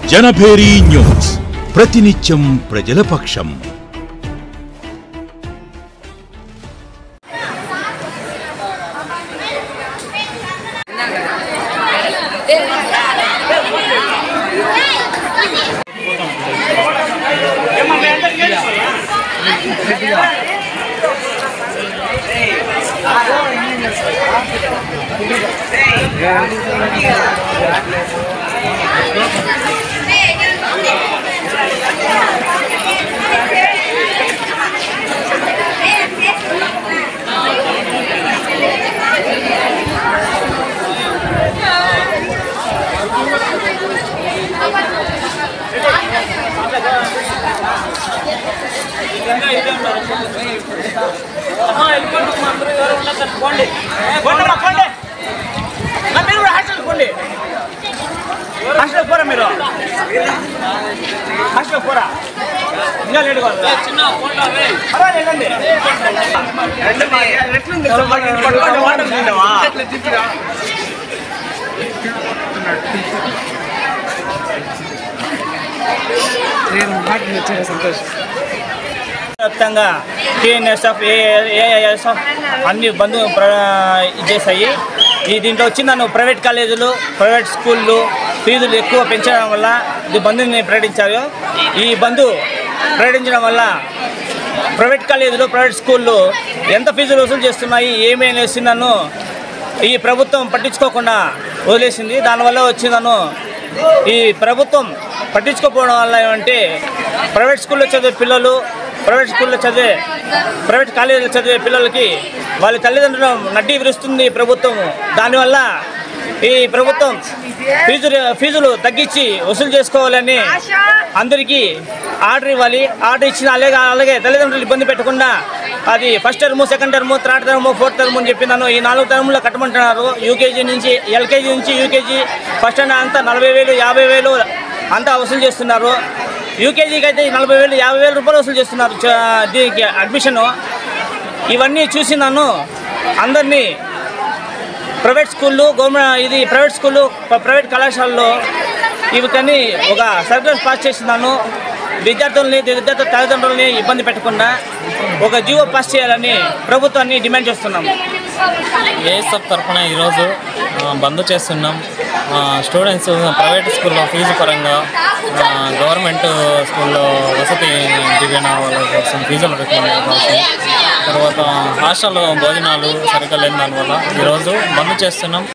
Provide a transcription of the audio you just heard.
Janabheri news ప్రతినిత్యం ప్రజల పక్షం పోండి పోండమ్మా, పోండి నా మీరు కూడా హాస్టల్కి పోండి హాస్టల్కి పోరా మీరు హాస్టల్కి పోరా ఇంకా లేట్ కాదు అలా వెళ్ళండి ఎట్లుంది పట్టుకోండి వాటర్ తింటావా వ్యాప్తంగా టీఎన్ఎస్ఎఫ్ ఏఐఎస్ఎఫ్ అన్ని బంధు ప్ర- ఇచ్చేసాయి ఈ దీంట్లో వచ్చి నన్ను ప్రైవేట్ కాలేజీలు ప్రైవేట్ స్కూళ్ళు ఫీజులు ఎక్కువ పెంచడం వల్ల ఇది బంధుని ప్రకటించారు ఈ బంధు ప్రకటించడం వల్ల ప్రైవేట్ కాలేజీలు ప్రైవేట్ స్కూళ్ళు ఎంత ఫీజులు వసూలు చేస్తున్నాయి ఏమీ అనేసి నన్ను ఈ ప్రభుత్వం పట్టించుకోకుండా వదిలేసింది దానివల్ల వచ్చి నన్ను ఈ ప్రభుత్వం పట్టించుకోకపోవడం వల్ల ఏమంటే ప్రైవేట్ స్కూల్లో చదివే పిల్లలు ప్రైవేట్ స్కూల్లో చదివే ప్రైవేట్ కాలేజీలో చదివే పిల్లలకి వాళ్ళ తల్లిదండ్రులు నడ్డి విరుస్తుంది ఈ ప్రభుత్వం దానివల్ల ఈ ప్రభుత్వం ఫీజు ఫీజులు తగ్గించి వసూలు చేసుకోవాలని అందరికీ ఆర్డర్ ఇవ్వాలి ఆర్డర్ ఇచ్చిన అలాగే అలాగే తల్లిదండ్రులు ఇబ్బంది పెట్టకుండా అది first term second term third term fourth term అని చెప్పి నన్ను ఈ నాలుగు టర్మ్లో కట్టమంటున్నారు యూకేజీ నుంచి ఎల్కేజీ నుంచి యూకేజీ ఫస్ట్ అండ్ అంతా నలభై వేలు యాభై వేలు అంతా వసూలు చేస్తున్నారు యూకేజీకి అయితే నలభై వేలు యాభై వేల రూపాయలు వసూలు చేస్తున్నారు చ- దీనికి అడ్మిషను ఇవన్నీ చూసి నన్ను అందరినీ ప్రైవేట్ స్కూళ్ళు గవర్నమెంట్ ఇది ప్రైవేట్ స్కూళ్ళు ప్ర- ప్రైవేట్ కళాశాలలో ఇవి కానీ ఒక సర్కులర్ పాస్ చేస్తున్నాను విద్యార్థుల్ని విద్యార్థుల తల్లిదండ్రులని ఇబ్బంది పెట్టకుండా ఒక జీవో పాస్ చేయాలని ప్రభుత్వాన్ని డిమాండ్ చేస్తున్నాము ఏఎస్ఎఫ్ తరఫున ఈరోజు ఆ, బంద్ చేస్తున్నాం ఆ, స్టూడెంట్స్ ప్రైవేట్ స్కూల్లో ఫీజు పరంగా ఆ, గవర్నమెంట్ స్కూల్లో వసతి దివ్యన వాళ్ళ కోసం ఫీజులు రికమెండ్ కోసం తర్వాత హాస్టల్ భోజనాలు సరిగ్గా లేని దానివల్ల ఈరోజు బంద్ చేస్తున్నాం